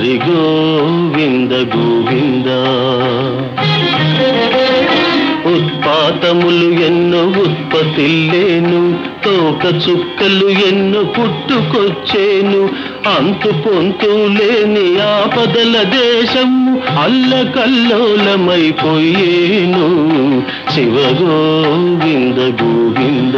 హరి గోవింద గోవింద ఉత్పాతములు ఎన్నో ఉత్పత్తిల్లేను తోక చుక్కలు ఎన్నో పుట్టుకొచ్చేను అంతు పొంతు లేని ఆపదల దేశము అల్లకల్లోలమైపోయేను శివ గోవింద గోవింద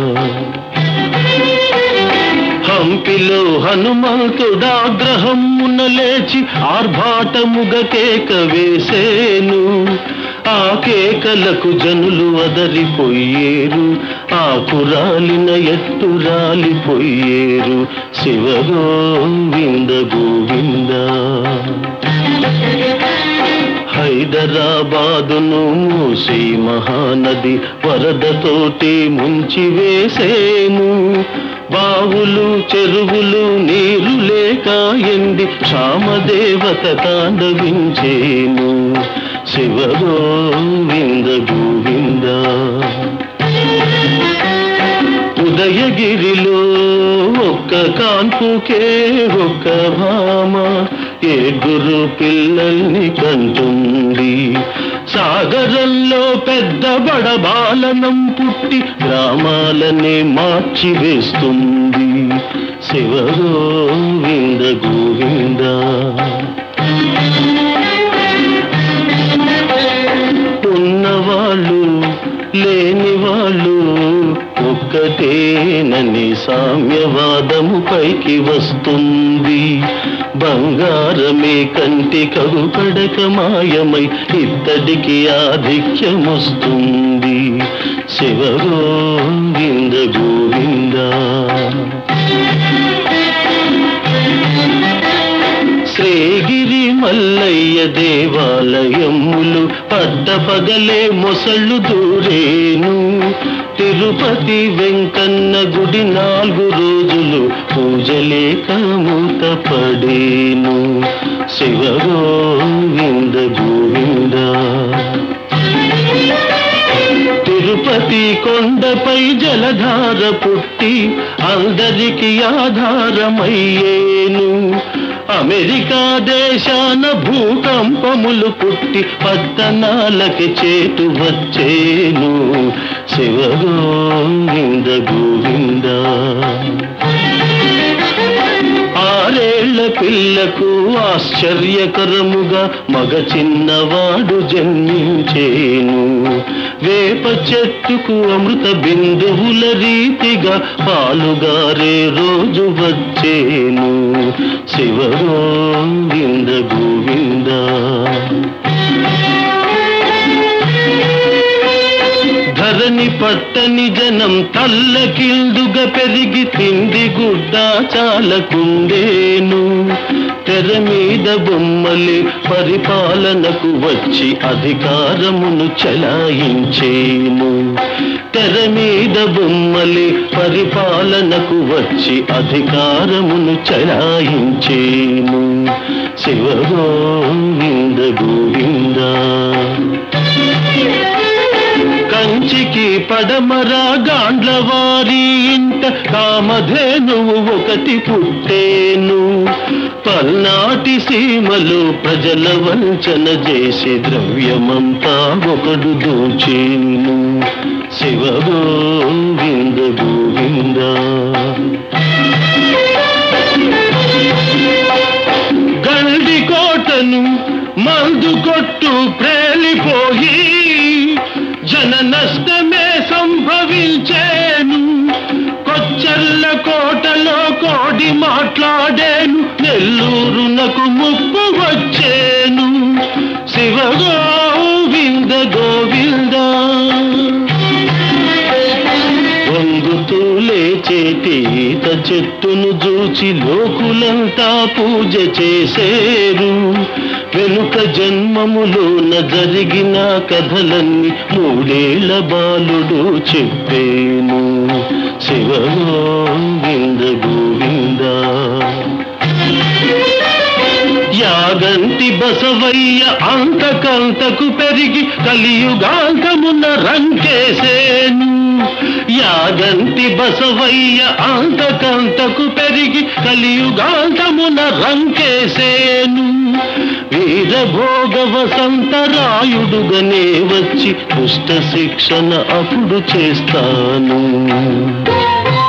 హంపిలో హనుమంతుడాగ్రహమున లేచి ఆర్భాటముగ కేక వేసేను ఆ కేకలకు జనులు అదరిపోయేరు ఆ కురాలిన ఎట్టు రాలిపోయేరు శివ గోవింద గోవింద హైదరాబాదును మూసి మహానది వరదతోటి ముంచి వేసేను బావులు చెరువులు నీరు లేక ఎండి క్షామదేవత తాండవించేను శివ గోవింద గోవింద ఉదయగిరిలో ఒక్క కాన్పుకే ఒక్క భామ ఏడుగురు పిల్లల్ని కంటుంది సాగరంలో పెద్ద బడబాలనం పుట్టి గ్రామాలనే మార్చి వేస్తుంది శివ గోవింద గోవింద ఉన్నవాళ్ళు లేని వాళ్ళు ఒక్కటేనని సామ్యవాదము పైకి వస్తుంది బంగారమే కంటి కరుపడక మాయమై ఇత్తడికి ఆధిక్యం వస్తుంది శివ గోవింద గోవింద శ్రీగిరి మల్లయ్య దేవాలయములు పట్టపగలే మొసళ్ళు దూరేను తిరుపతి వెంకన్న గుడి నాలుగు రోజులు పూజలేక మూత పడేను శివ గోవింద గోవింద తిరుపతి కొండపై జలధార పుట్టి అందరికి ఆధారమయ్యేను అమెరికా దేశాన భూకంపములు పుట్టి పట్టణాలకి చేటు వచ్చేను శివ గోవింద గోవింద ఆరేళ్ల పిల్లకు ఆశ్చర్యకరముగా మగ చిన్నవాడు జన్మించేను వేప చెట్టుకు అమృత బిందువుల రీతిగా పాలుగారే రోజు వచ్చేను శివ గోవింద గోవింద ధరణి పట్టని జనం తల్లకిల్దుగా పెరిగి తిండి గుడ్డ చాలకుండేను తెర మీద బొమ్మలి పరిపాలనకు వచ్చి అధికారమును చలాయించేను తెర మీద బొమ్మలి పరిపాలనకు వచ్చి అధికారమును చలాయించేను శివ గోవింద గోవింద కంచికి పడమర గాండ్లవారి ఇంట కామధేనువు ఒకటి పుట్టేను పల్నాటి సీమలో ప్రజల వంచన చేసి ద్రవ్యమంతా ఒకడు దోచేను శివ గోవింద గోవింద గండి కోటను మందు కొట్టు ప్రేలిపోయి జన నష్టమే సంభవించేను కొచ్చర్ల కోటలో కోడి మాట్లాడేను నెల్లూరునకు ముప్పు వచ్చేను శివ గోవింద గోవింద వంగుతూ లేచేటి ఈత చెట్టును చూచి లోకులంతా పూజ చేసేరు వెనుక జన్మములోన జరిగిన కథలన్నీ మూడేళ్ల బాలుడు చెప్పేను శివ గోవింద గోవింద యాగంటి బసవయ్య అంతకంతకు పెరిగి కలియుగాంతమున రంకేసేను యాగంటి బసవయ్య అంతకంతకు పెరిగి కలియుగాంతమున రంకేసేను వీరభోగ వసంతరాయుడుగనే వచ్చి దుష్ట శిక్షణ అప్పుడు చేస్తాను